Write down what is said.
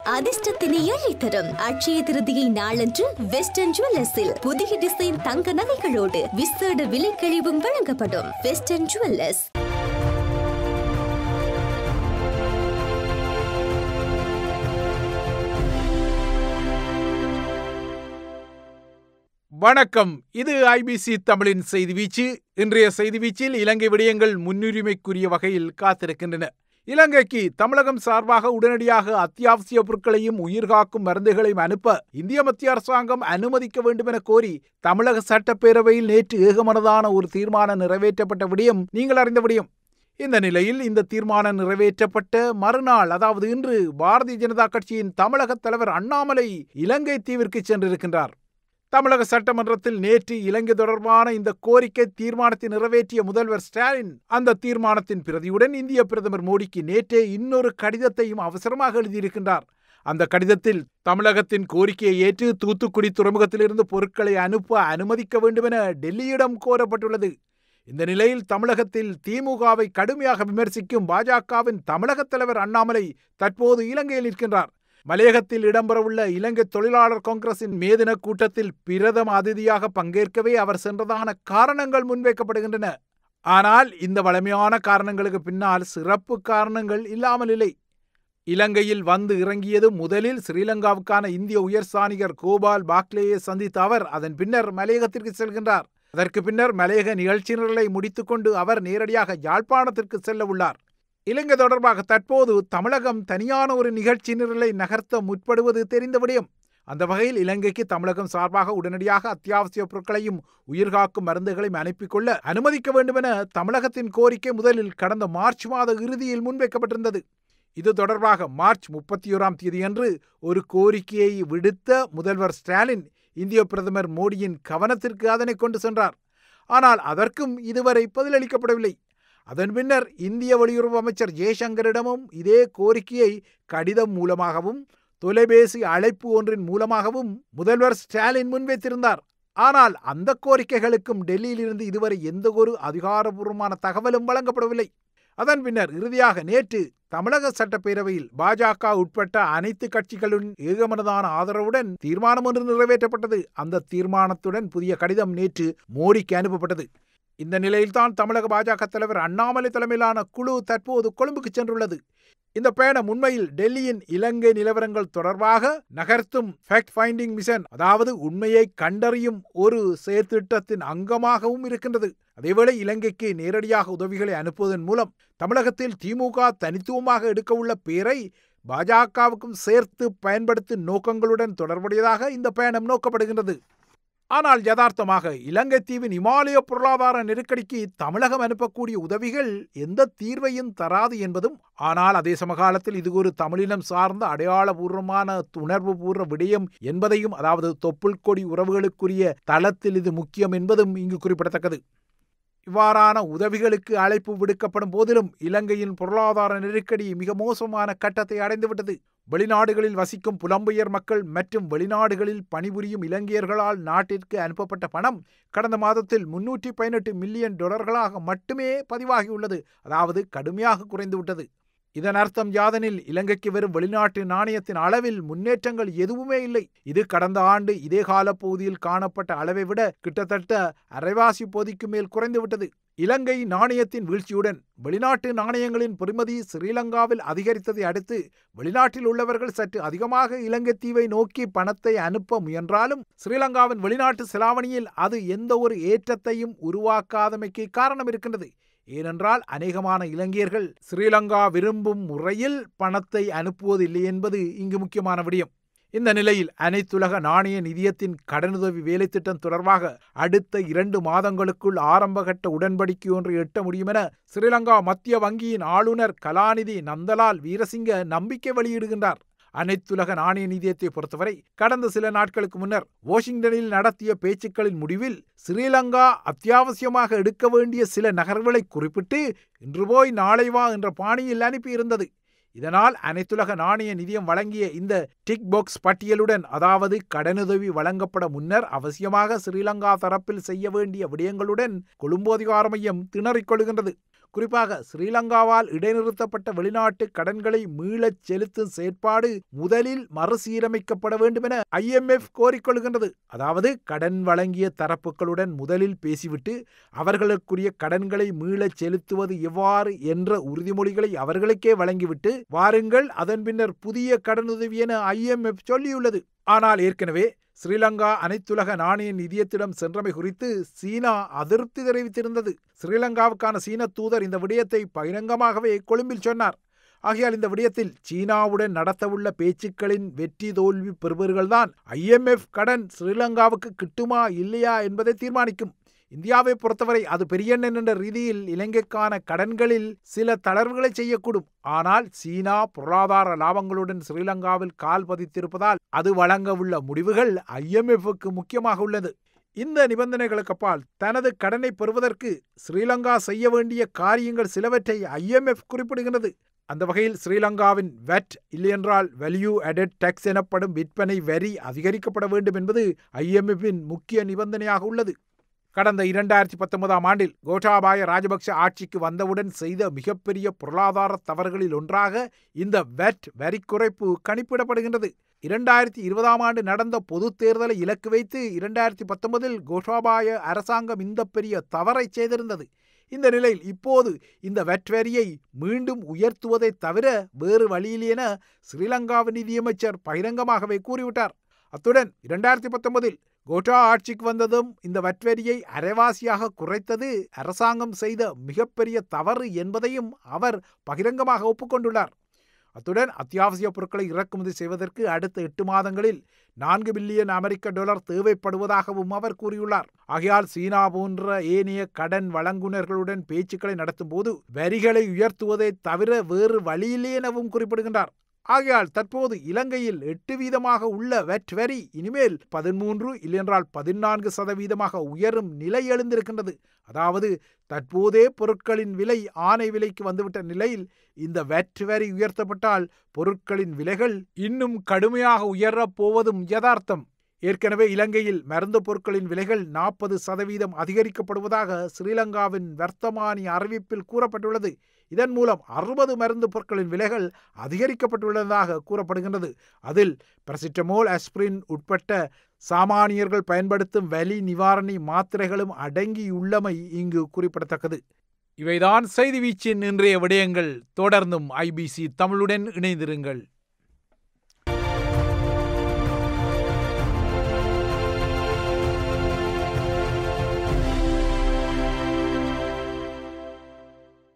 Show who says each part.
Speaker 1: அதிர்ஷ்டத்தினை அள்ளித்தரும் அட்சய திருதியை நாளன்று வெஸ்டர்ன் ஜுவல்லர்ஸில் புதிய டிசைன் தங்க நகைகளோடு விசேட விலைக்கழிவும் வழங்கப்படும் வெஸ்டர்ன் ஜுவல்லர்ஸ்
Speaker 2: வணக்கம் இது ஐபிசி தமிழின் செய்தி வீச்சு இன்றைய செய்தி வீச்சில் இலங்கை விடயங்கள் முன்னுரிமைக்குரிய வகையில் காத்திருக்கின்றன இலங்கைக்கு தமிழகம் சார்பாக உடனடியாக அத்தியாவசிய பொருட்களையும் உயிர்காக்கும் மருந்துகளையும் அனுப்ப இந்திய மத்திய அரசாங்கம் அனுமதிக்க வேண்டும் என கோரி தமிழக சட்டப்பேரவையில் நேற்று ஏகமனதான ஒரு தீர்மானம் நிறைவேற்றப்பட்ட விடயம் நீங்கள் அறிந்த விடயம் இந்த நிலையில் இந்த தீர்மானம் நிறைவேற்றப்பட்ட மறுநாள் அதாவது இன்று பாரதிய ஜனதா கட்சியின் தமிழக தலைவர் அண்ணாமலை இலங்கை தீவிற்கு சென்றிருக்கின்றார் தமிழக சட்டமன்றத்தில் நேற்று இலங்கை தொடர்பான இந்த கோரிக்கை தீர்மானத்தை நிறைவேற்றிய முதல்வர் ஸ்டாலின் அந்த தீர்மானத்தின் பிரதியுடன் இந்திய பிரதமர் மோடிக்கு நேற்றே இன்னொரு கடிதத்தையும் அவசரமாக எழுதியிருக்கின்றார் அந்த கடிதத்தில் தமிழகத்தின் கோரிக்கையை ஏற்று தூத்துக்குடி துறைமுகத்திலிருந்து பொருட்களை அனுப்ப அனுமதிக்க வேண்டும் என டெல்லியிடம் கோரப்பட்டுள்ளது இந்த நிலையில் தமிழகத்தில் திமுகவை கடுமையாக விமர்சிக்கும் பாஜகவின் தமிழக தலைவர் அண்ணாமலை தற்போது இலங்கையில் இருக்கின்றார் மலையகத்தில் இடம்பெறவுள்ள இலங்கை தொழிலாளர் காங்கிரசின் மேதின கூட்டத்தில் பிரதம அதிதியாக பங்கேற்கவே அவர் சென்றதான காரணங்கள் முன்வைக்கப்படுகின்றன ஆனால் இந்த வளமையான காரணங்களுக்கு பின்னால் சிறப்பு காரணங்கள் இல்லாமல் இல்லை இலங்கையில் வந்து இறங்கியது முதலில் ஸ்ரீலங்காவுக்கான இந்திய உயர்ஸ்தானிகர் கோபால் பாக்லேயை சந்தித்த அவர் அதன் பின்னர் மலையகத்திற்கு செல்கின்றார் அதற்கு பின்னர் மலையக நிகழ்ச்சி நிரலை முடித்துக்கொண்டு அவர் நேரடியாக யாழ்ப்பாணத்திற்கு செல்ல உள்ளார் இலங்கை தொடர்பாக தற்போது தமிழகம் தனியான ஒரு நிகழ்ச்சி நிரலை நகர்த்த முற்படுவது தெரிந்த விடயம் அந்த வகையில் இலங்கைக்கு தமிழகம் சார்பாக உடனடியாக அத்தியாவசிய பொருட்களையும் உயிர்காக்கும் மருந்துகளையும் அனுப்பிக் கொள்ள அனுமதிக்க வேண்டும் என தமிழகத்தின் கோரிக்கை முதலில் கடந்த மார்ச் மாத இறுதியில் முன்வைக்கப்பட்டிருந்தது இது தொடர்பாக மார்ச் முப்பத்தி ஓராம் தேதியன்று ஒரு கோரிக்கையை விடுத்த முதல்வர் ஸ்டாலின் இந்திய பிரதமர் மோடியின் கவனத்திற்கு அதனை கொண்டு சென்றார் ஆனால் அதற்கும் இதுவரை பதிலளிக்கப்படவில்லை அதன் பின்னர் இந்திய வெளியுறவு அமைச்சர் ஜெய்சங்கரிடமும் இதே கோரிக்கையை கடிதம் மூலமாகவும் தொலைபேசி அழைப்பு ஒன்றின் மூலமாகவும் முதல்வர் ஸ்டாலின் முன்வைத்திருந்தார் ஆனால் அந்த கோரிக்கைகளுக்கும் டெல்லியிலிருந்து இதுவரை எந்த ஒரு அதிகாரபூர்வமான தகவலும் வழங்கப்படவில்லை அதன் பின்னர் இறுதியாக நேற்று தமிழக சட்டப்பேரவையில் பாஜக உட்பட்ட அனைத்து கட்சிகளின் ஏகமனதான ஆதரவுடன் தீர்மானம் ஒன்று நிறைவேற்றப்பட்டது அந்த தீர்மானத்துடன் புதிய கடிதம் நேற்று மோடிக்கு அனுப்பப்பட்டது இந்த நிலையில்தான் தமிழக பாஜக தலைவர் அண்ணாமலை தலைமையிலான குழு தற்போது கொழும்புக்கு சென்றுள்ளது இந்த பயணம் உண்மையில் டெல்லியின் இலங்கை நிலவரங்கள் தொடர்பாக நகர்த்தும் ஃபேக்ட் ஃபைண்டிங் மிஷன் அதாவது உண்மையை கண்டறியும் ஒரு செயற்திட்டத்தின் அங்கமாகவும் இருக்கின்றது அதேவேளை இலங்கைக்கு நேரடியாக உதவிகளை அனுப்புவதன் மூலம் தமிழகத்தில் திமுக தனித்துவமாக எடுக்கவுள்ள பேரை பாஜகவுக்கும் சேர்த்து பயன்படுத்தும் நோக்கங்களுடன் தொடர்புடையதாக இந்த பயணம் நோக்கப்படுகின்றது ஆனால் யதார்த்தமாக இலங்கை தீவின் இமாலய பொருளாதார நெருக்கடிக்கு தமிழகம் அனுப்பக்கூடிய உதவிகள் எந்த தீர்வையும் தராது என்பதும் ஆனால் அதே சமகாலத்தில் இது ஒரு தமிழினம் சார்ந்த அடையாளபூர்வமான உணர்வு பூர்வ விடயம் என்பதையும் அதாவது தொப்புள் கொடி உறவுகளுக்குரிய தளத்தில் இது முக்கியம் என்பதும் இங்கு குறிப்பிடத்தக்கது இவ்வாறான உதவிகளுக்கு அழைப்பு விடுக்கப்படும் போதிலும் இலங்கையின் பொருளாதார நெருக்கடி மிக மோசமான கட்டத்தை அடைந்துவிட்டது வெளிநாடுகளில் வசிக்கும் புலம்பெயர் மக்கள் மற்றும் வெளிநாடுகளில் பணிபுரியும் இலங்கையர்களால் நாட்டிற்கு அனுப்பப்பட்ட பணம் கடந்த மாதத்தில் முன்னூற்றி பதினெட்டு மில்லியன் டாலர்களாக மட்டுமே பதிவாகியுள்ளது அதாவது கடுமையாக குறைந்துவிட்டது இதன் அர்த்தம் யாதெனில் இலங்கைக்கு வரும் வெளிநாட்டு நாணயத்தின் அளவில் முன்னேற்றங்கள் எதுவுமே இல்லை இது கடந்த ஆண்டு இதே கால பகுதியில் காணப்பட்ட அளவை விட கிட்டத்தட்ட அரைவாசி பொதிக்கு மேல் குறைந்துவிட்டது இலங்கை நாணயத்தின் வீழ்ச்சியுடன் வெளிநாட்டு நாணயங்களின் பெறுமதி ஸ்ரீலங்காவில் அதிகரித்ததை அடுத்து வெளிநாட்டில் உள்ளவர்கள் சற்று அதிகமாக இலங்கை தீவை நோக்கி பணத்தை அனுப்ப முயன்றாலும் ஸ்ரீலங்காவின் வெளிநாட்டு செலாவணியில் அது எந்த ஒரு ஏற்றத்தையும் உருவாக்காதமைக்கு காரணம் இருக்கின்றது ஏனென்றால் அநேகமான இலங்கையர்கள் ஸ்ரீலங்கா விரும்பும் முறையில் பணத்தை அனுப்புவதில்லை என்பது இங்கு முக்கியமான விடயம் இந்த நிலையில் அனைத்துலக நாணய நிதியத்தின் கடனுதவி வேலைத்திட்டம் தொடர்பாக அடுத்த இரண்டு மாதங்களுக்குள் ஆரம்பகட்ட உடன்படிக்கை ஒன்றை எட்ட முடியும் என ஸ்ரீலங்கா மத்திய வங்கியின் ஆளுநர் கலாநிதி நந்தலால் வீரசிங்க நம்பிக்கை வெளியிடுகின்றார் அனைத்துலக நாணய நிதியத்தை பொறுத்தவரை கடந்த சில நாட்களுக்கு முன்னர் வாஷிங்டனில் நடத்திய பேச்சுக்களின் முடிவில் ஸ்ரீலங்கா அத்தியாவசியமாக எடுக்க வேண்டிய சில நகர்வுகளை குறிப்பிட்டு இன்று போய் நாளை வா என்ற பாணியில் அனுப்பியிருந்தது இதனால் அனைத்துலக நாணய நிதியம் வழங்கிய இந்த டிக் பாக்ஸ் பட்டியலுடன் அதாவது கடனுதவி வழங்கப்பட முன்னர் அவசியமாக ஸ்ரீலங்கா தரப்பில் செய்ய வேண்டிய விடயங்களுடன் கொழும்பு அதிகார மையம் திணறிக் கொள்கின்றது குறிப்பாக ஸ்ரீலங்காவால் இடைநிறுத்தப்பட்ட வெளிநாட்டு கடன்களை மீளச் செலுத்தும் செயற்பாடு முதலில் மறுசீரமைக்கப்பட வேண்டும் என ஐஎம்எஃப் கோரிக்கொள்கின்றது அதாவது கடன் வழங்கிய தரப்புகளுடன் முதலில் பேசிவிட்டு அவர்களுக்குரிய கடன்களை மீளச் செலுத்துவது எவ்வாறு என்ற உறுதிமொழிகளை அவர்களுக்கே வழங்கிவிட்டு வாருங்கள் அதன் பின்னர் புதிய கடனுதவி என ஐஎம்எஃப் சொல்லியுள்ளது ஆனால் ஏற்கனவே ஸ்ரீலங்கா அனைத்துலக நாணய நிதியத்திடம் சென்றமை குறித்து சீனா அதிருப்தி தெரிவித்திருந்தது ஸ்ரீலங்காவுக்கான சீன தூதர் இந்த விடயத்தை பகிரங்கமாகவே கொழும்பில் சொன்னார் ஆகையால் இந்த விடயத்தில் சீனாவுடன் நடத்தவுள்ள பேச்சுக்களின் வெற்றி தோல்வி பெறுபவர்கள்தான் ஐஎம்எஃப் கடன் ஸ்ரீலங்காவுக்கு கிட்டுமா இல்லையா என்பதை தீர்மானிக்கும் இந்தியாவை பொறுத்தவரை அது பெரியண்ணன் என்ற ரீதியில் இலங்கைக்கான கடன்களில் சில தளர்வுகளை செய்யக்கூடும் ஆனால் சீனா பொருளாதார லாபங்களுடன் ஸ்ரீலங்காவில் கால் பதித்திருப்பதால் அது வழங்க உள்ள முடிவுகள் ஐஎம்எஃப்க்கு முக்கியமாக உள்ளது இந்த நிபந்தனைகளுக்கு அப்பால் தனது கடனை பெறுவதற்கு ஸ்ரீலங்கா செய்ய வேண்டிய காரியங்கள் சிலவற்றை ஐஎம்எஃப் குறிப்பிடுகிறது அந்த வகையில் ஸ்ரீலங்காவின் வெட் இல்லையென்றால் வேல்யூ அடட் டேக்ஸ் எனப்படும் விற்பனை வரி அதிகரிக்கப்பட வேண்டும் என்பது ஐஎம்எஃபின் முக்கிய நிபந்தனையாக உள்ளது கடந்த இரண்டாயிரத்தி பத்தொன்பதாம் ஆண்டில் கோட்டாபாய ராஜபக்ஷ ஆட்சிக்கு வந்தவுடன் செய்த மிகப்பெரிய பொருளாதார தவறுகளில் ஒன்றாக இந்த வெட் வரி குறைப்பு கணிப்பிடப்படுகின்றது இரண்டாயிரத்தி இருபதாம் ஆண்டு நடந்த பொது தேர்தலை இலக்கு வைத்து இரண்டாயிரத்தி பத்தொன்பதில் கோட்டாபாய அரசாங்கம் இந்த பெரிய தவறை செய்திருந்தது இந்த நிலையில் இப்போது இந்த வெட் வரியை மீண்டும் உயர்த்துவதை தவிர வேறு வழியில் என ஸ்ரீலங்காவின் நிதியமைச்சர் பகிரங்கமாகவே கூறிவிட்டார் அத்துடன் இரண்டாயிரத்தி பத்தொன்பதில் கோட்டா ஆட்சிக்கு வந்ததும் இந்த வட்வரியை அரைவாசியாக குறைத்தது அரசாங்கம் செய்த மிகப்பெரிய தவறு என்பதையும் அவர் பகிரங்கமாக ஒப்புக்கொண்டுள்ளார் அத்துடன் அத்தியாவசிய பொருட்களை இறக்குமதி செய்வதற்கு அடுத்த எட்டு மாதங்களில் நான்கு பில்லியன் அமெரிக்க டாலர் தேவைப்படுவதாகவும் அவர் கூறியுள்ளார் ஆகையால் சீனா போன்ற ஏனைய கடன் வழங்குனர்களுடன் பேச்சுக்களை நடத்தும் போது வரிகளை உயர்த்துவதை தவிர வேறு வழியில்லை எனவும் குறிப்பிடுகின்றார் ஆகையால் தற்போது இலங்கையில் எட்டு வீதமாக உள்ள வெட் வரி இனிமேல் பதிமூன்று இல்லையென்றால் பதினான்கு சதவீதமாக உயரும் நிலை எழுந்திருக்கின்றது அதாவது தற்போதே பொருட்களின் விலை ஆணை விலைக்கு வந்துவிட்ட நிலையில் இந்த வெட் வரி உயர்த்தப்பட்டால் பொருட்களின் விலைகள் இன்னும் கடுமையாக உயரப் போவதும் யதார்த்தம் ஏற்கனவே இலங்கையில் மருந்து பொருட்களின் விலைகள் நாற்பது சதவீதம் அதிகரிக்கப்படுவதாக ஸ்ரீலங்காவின் வர்த்தமானி அறிவிப்பில் கூறப்பட்டுள்ளது இதன் மூலம் அறுபது மருந்து பொருட்களின் விலைகள் அதிகரிக்கப்பட்டுள்ளதாக கூறப்படுகின்றது அதில் பிரசிட்டமோல் அஸ்பிரின் உட்பட்ட சாமானியர்கள் பயன்படுத்தும் வலி நிவாரணி மாத்திரைகளும் அடங்கியுள்ளமை இங்கு குறிப்பிடத்தக்கது இவைதான் செய்தி வீச்சின் இன்றைய விடயங்கள் தொடர்ந்தும் ஐபிசி தமிழுடன் இணைந்திருங்கள்